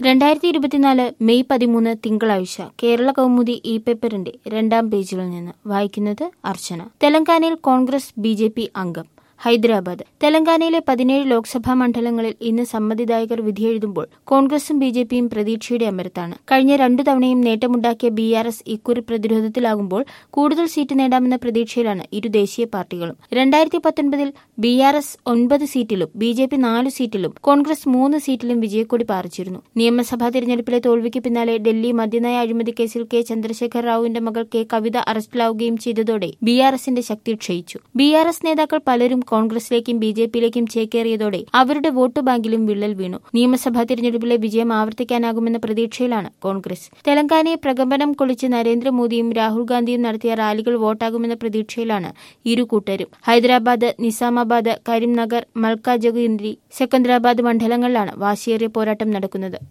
രണ്ടായിരത്തി ഇരുപത്തിനാല് മെയ് പതിമൂന്ന് തിങ്കളാഴ്ച കേരള കൗമുദി ഇ പേപ്പറിന്റെ രണ്ടാം പേജിൽ നിന്ന് വായിക്കുന്നത് അർച്ചന തെലങ്കാനയിൽ കോൺഗ്രസ് ബി ജെ പി അംഗം ഹൈദരാബാദ് തെലങ്കാനയിലെ പതിനേഴ് ലോക്സഭാ മണ്ഡലങ്ങളിൽ ഇന്ന് സമ്മതിദായകർ വിധിയെഴുതുമ്പോൾ കോൺഗ്രസും ബി ജെ പിയും പ്രതീക്ഷയുടെ അമരത്താണ് കഴിഞ്ഞ രണ്ടു തവണയും നേട്ടമുണ്ടാക്കിയ ബി ആർ എസ് ഇക്കുറി പ്രതിരോധത്തിലാകുമ്പോൾ കൂടുതൽ സീറ്റ് നേടാമെന്ന പ്രതീക്ഷയിലാണ് ഇരു ദേശീയ പാർട്ടികളും രണ്ടായിരത്തി പത്തൊൻപതിൽ ബി ആർ എസ് ഒൻപത് സീറ്റിലും ബി ജെ പി നാലു സീറ്റിലും കോൺഗ്രസ് മൂന്ന് സീറ്റിലും വിജയക്കൊടി പാറിച്ചിരുന്നു നിയമസഭാ തിരഞ്ഞെടുപ്പിലെ തോൽവിക്ക് പിന്നാലെ ഡൽഹി മദ്യനയ അഴിമതി കേസിൽ കെ ചന്ദ്രശേഖർ റാവുവിന്റെ മകൾ കെ കവിത അറസ്റ്റിലാവുകയും ചെയ്തതോടെ ബി ആർ എസിന്റെ ശക്തി ക്ഷയിച്ചു ബി ആർ എസ് നേതാക്കൾ പലരും കോൺഗ്രസിലേക്കും ബി ജെ പിയിലേക്കും ചേക്കേറിയതോടെ അവരുടെ വോട്ട് ബാങ്കിലും വിള്ളൽ വീണു നിയമസഭാ തിരഞ്ഞെടുപ്പിലെ വിജയം ആവർത്തിക്കാനാകുമെന്ന പ്രതീക്ഷയിലാണ് കോൺഗ്രസ് തെലങ്കാനയെ പ്രകമ്പനം കൊള്ളിച്ച് നരേന്ദ്രമോദിയും രാഹുൽ ഗാന്ധിയും നടത്തിയ റാലികൾ വോട്ടാകുമെന്ന പ്രതീക്ഷയിലാണ് ഇരു കൂട്ടരും ഹൈദരാബാദ് നിസാമാബാദ് കരിംനഗർ മൽക്കാജഗുന്ദ്രി സെക്കന്ദരാബാദ് മണ്ഡലങ്ങളിലാണ് വാശിയേറിയ പോരാട്ടം നടക്കുന്നത്